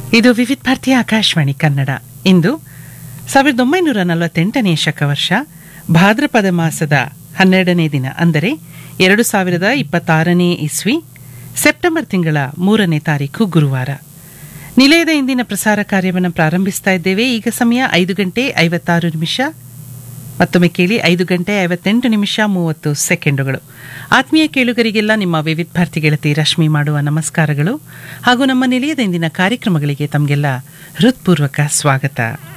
ಇದು ವಿವಿಧ ಭಾರತೀಯ ಆಕಾಶವಾಣಿ ಕನ್ನಡ ಇಂದು ಸಾವಿರದ ಒಂಬೈನೂರ ನಲವತ್ತೆಂಟನೇ ಶಕವರ್ಷ ಭಾದ್ರಪದ ಮಾಸದ ಹನ್ನೆರಡನೇ ದಿನ ಅಂದರೆ ಎರಡು ಸಾವಿರದ ಇಪ್ಪತ್ತಾರನೇ ಇಸ್ವಿ ಸೆಪ್ಟೆಂಬರ್ ತಿಂಗಳ ಮೂರನೇ ತಾರೀಕು ಗುರುವಾರ ನಿಲಯದ ಇಂದಿನ ಪ್ರಸಾರ ಕಾರ್ಯವನ್ನು ಪ್ರಾರಂಭಿಸ್ತಾ ಇದ್ದೇವೆ ಈಗ ಸಮಯ ಐದು ಗಂಟೆ ಐವತ್ತಾರು ನಿಮಿಷ ಮತ್ತೊಮ್ಮೆ ಕೇಳಿ ಐದು ಗಂಟೆ ಐವತ್ತೆಂಟು ನಿಮಿಷ ಮೂವತ್ತು ಸೆಕೆಂಡುಗಳು ಆತ್ಮೀಯ ಕೇಳುಗರಿಗೆಲ್ಲ ನಿಮ್ಮ ವಿವಿಧ ಭಾರತಿ ಗೆಳತಿ ರಶ್ಮಿ ಮಾಡುವ ನಮಸ್ಕಾರಗಳು ಹಾಗೂ ನಮ್ಮ ನಿಲಯದ ಇಂದಿನ ಕಾರ್ಯಕ್ರಮಗಳಿಗೆ ತಮಗೆಲ್ಲ ಹೃತ್ಪೂರ್ವಕ ಸ್ವಾಗತ